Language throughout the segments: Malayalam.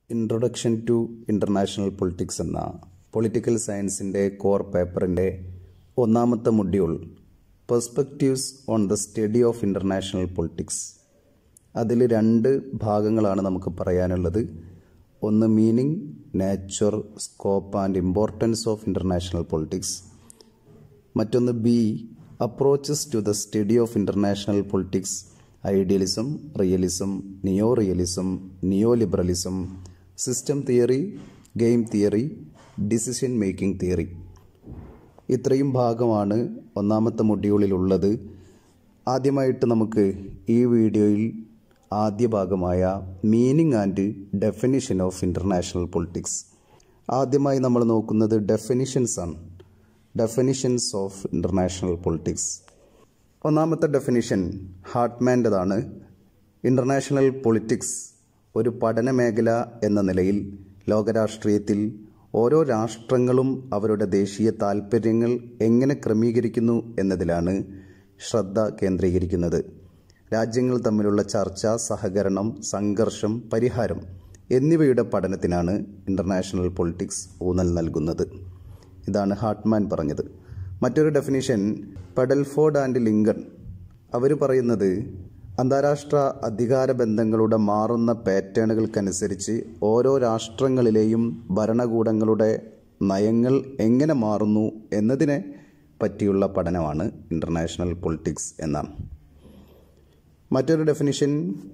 ഇൻട്രൊഡക്ഷൻ ടു ഇൻ്റർനാഷണൽ പൊളിറ്റിക്സ് എന്ന പൊളിറ്റിക്കൽ സയൻസിൻ്റെ കോർ പേപ്പറിൻ്റെ ഒന്നാമത്തെ module perspectives on the study of international politics അതിൽ രണ്ട് ഭാഗങ്ങളാണ് നമുക്ക് പറയാനുള്ളത് ഒന്ന് meaning nature scope and importance of international politics മറ്റൊന്ന് B approaches to the study of international politics idealism realism neo realism neo liberalism system theory game theory decision making theory ഇത്രയും ഭാഗമാണ് ഒന്നാമത്തെ മൊഡ്യൂളിലുള്ളത് ആദ്യമായിട്ട് നമുക്ക് ഈ വീഡിയോയിൽ ആദ്യ ഭാഗമായ meaning and definition of international politics ആദ്യമായി നമ്മൾ നോക്കുന്നത് ഡെഫിനിഷൻസ് ആണ് ഡെഫിനിഷൻസ് ഓഫ് ഇൻ്റർനാഷണൽ പൊളിറ്റിക്സ് ഒന്നാമത്തെ ഡെഫിനിഷൻ ഹാർട്ട്മാൻ്റെതാണ് ഇൻ്റർനാഷണൽ പൊളിറ്റിക്സ് ഒരു പഠന മേഖല എന്ന നിലയിൽ ലോകരാഷ്ട്രീയത്തിൽ ഓരോ രാഷ്ട്രങ്ങളും അവരുടെ ദേശീയ താൽപ്പര്യങ്ങൾ എങ്ങനെ ക്രമീകരിക്കുന്നു എന്നതിലാണ് ശ്രദ്ധ കേന്ദ്രീകരിക്കുന്നത് രാജ്യങ്ങൾ തമ്മിലുള്ള ചർച്ച സഹകരണം സംഘർഷം പരിഹാരം എന്നിവയുടെ പഠനത്തിനാണ് ഇൻ്റർനാഷണൽ പൊളിറ്റിക്സ് ഊന്നൽ നൽകുന്നത് ഇതാണ് ഹാർട്ട്മാൻ പറഞ്ഞത് മറ്റൊരു ഡെഫിനിഷൻ പെഡൽഫോർഡ് ആൻഡ് ലിങ്കൺ അവർ പറയുന്നത് അന്താരാഷ്ട്ര അധികാര ബന്ധങ്ങളുടെ മാറുന്ന പാറ്റേണുകൾക്കനുസരിച്ച് ഓരോ രാഷ്ട്രങ്ങളിലെയും ഭരണകൂടങ്ങളുടെ നയങ്ങൾ എങ്ങനെ മാറുന്നു എന്നതിനെ പറ്റിയുള്ള പഠനമാണ് ഇൻ്റർനാഷണൽ പൊളിറ്റിക്സ് എന്നാണ് മറ്റൊരു ഡെഫിനിഷൻ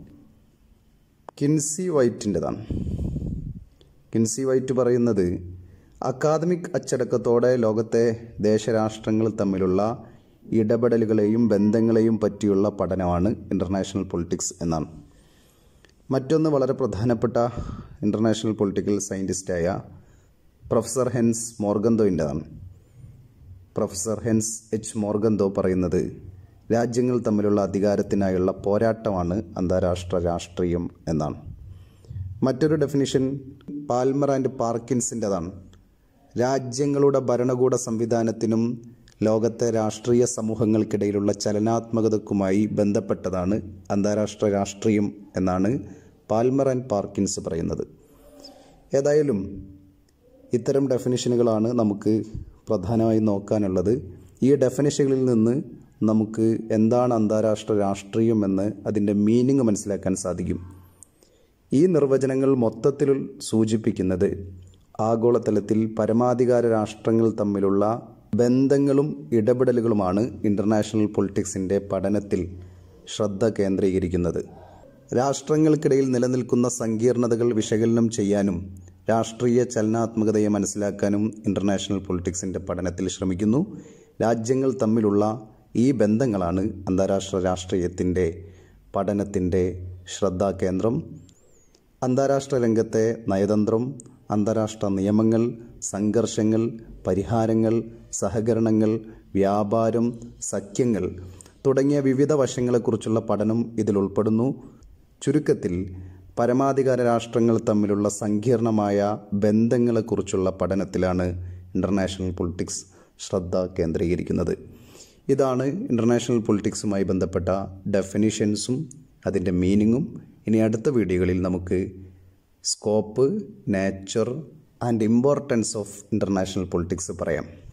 കിൻസി വൈറ്റിൻ്റെതാണ് കിൻസി വൈറ്റ് പറയുന്നത് അക്കാദമിക് അച്ചടക്കത്തോടെ ലോകത്തെ ദേശരാഷ്ട്രങ്ങൾ തമ്മിലുള്ള ഇടപെടലുകളെയും ബന്ധങ്ങളെയും പറ്റിയുള്ള പഠനമാണ് ഇൻ്റർനാഷണൽ പൊളിറ്റിക്സ് എന്നാണ് മറ്റൊന്ന് വളരെ പ്രധാനപ്പെട്ട ഇൻ്റർനാഷണൽ പൊളിറ്റിക്കൽ സയൻറ്റിസ്റ്റായ പ്രൊഫസർ ഹെൻസ് മോർഗന്തോയിൻ്റെതാണ് പ്രൊഫസർ ഹെൻസ് എച്ച് മോർഗന്തോ പറയുന്നത് രാജ്യങ്ങൾ തമ്മിലുള്ള അധികാരത്തിനായുള്ള പോരാട്ടമാണ് അന്താരാഷ്ട്ര രാഷ്ട്രീയം എന്നാണ് മറ്റൊരു ഡെഫിനിഷൻ പാൽമർ ആൻഡ് പാർക്കിൻസിൻ്റെതാണ് രാജ്യങ്ങളുടെ ഭരണകൂട സംവിധാനത്തിനും ലോകത്തെ രാഷ്ട്രീയ സമൂഹങ്ങൾക്കിടയിലുള്ള ചലനാത്മകതക്കുമായി ബന്ധപ്പെട്ടതാണ് അന്താരാഷ്ട്ര രാഷ്ട്രീയം എന്നാണ് പാൽമർ ആൻഡ് പാർക്കിൻസ് പറയുന്നത് ഏതായാലും ഇത്തരം ഡെഫിനിഷനുകളാണ് നമുക്ക് പ്രധാനമായും നോക്കാനുള്ളത് ഈ ഡെഫിനിഷനുകളിൽ നിന്ന് നമുക്ക് എന്താണ് അന്താരാഷ്ട്ര രാഷ്ട്രീയം എന്ന് അതിൻ്റെ മീനിങ് മനസ്സിലാക്കാൻ സാധിക്കും ഈ നിർവചനങ്ങൾ മൊത്തത്തിൽ സൂചിപ്പിക്കുന്നത് ആഗോളതലത്തിൽ പരമാധികാര രാഷ്ട്രങ്ങൾ തമ്മിലുള്ള ബന്ധങ്ങളും ഇടപെടലുകളുമാണ് ഇൻ്റർനാഷണൽ പൊളിറ്റിക്സിൻ്റെ പഠനത്തിൽ ശ്രദ്ധ കേന്ദ്രീകരിക്കുന്നത് രാഷ്ട്രങ്ങൾക്കിടയിൽ നിലനിൽക്കുന്ന സങ്കീർണതകൾ വിശകലനം ചെയ്യാനും രാഷ്ട്രീയ ചലനാത്മകതയെ മനസ്സിലാക്കാനും ഇൻ്റർനാഷണൽ പൊളിറ്റിക്സിൻ്റെ പഠനത്തിൽ ശ്രമിക്കുന്നു രാജ്യങ്ങൾ തമ്മിലുള്ള ഈ ബന്ധങ്ങളാണ് അന്താരാഷ്ട്ര രാഷ്ട്രീയത്തിൻ്റെ പഠനത്തിൻ്റെ ശ്രദ്ധാകേന്ദ്രം അന്താരാഷ്ട്ര രംഗത്തെ നയതന്ത്രം അന്താരാഷ്ട്ര നിയമങ്ങൾ സംഘർഷങ്ങൾ പരിഹാരങ്ങൾ സഹകരണങ്ങൾ വ്യാപാരം സഖ്യങ്ങൾ തുടങ്ങിയ വിവിധ വശങ്ങളെക്കുറിച്ചുള്ള പഠനം ഇതിൽ ഉൾപ്പെടുന്നു ചുരുക്കത്തിൽ പരമാധികാര രാഷ്ട്രങ്ങൾ തമ്മിലുള്ള സങ്കീർണമായ ബന്ധങ്ങളെക്കുറിച്ചുള്ള പഠനത്തിലാണ് ഇൻ്റർനാഷണൽ പൊളിറ്റിക്സ് ശ്രദ്ധ കേന്ദ്രീകരിക്കുന്നത് ഇതാണ് ഇൻ്റർനാഷണൽ പൊളിറ്റിക്സുമായി ബന്ധപ്പെട്ട ഡെഫിനിഷൻസും അതിൻ്റെ മീനിങ്ങും ഇനി അടുത്ത വീഡിയോകളിൽ നമുക്ക് scope nature and importance of international politics പറയാം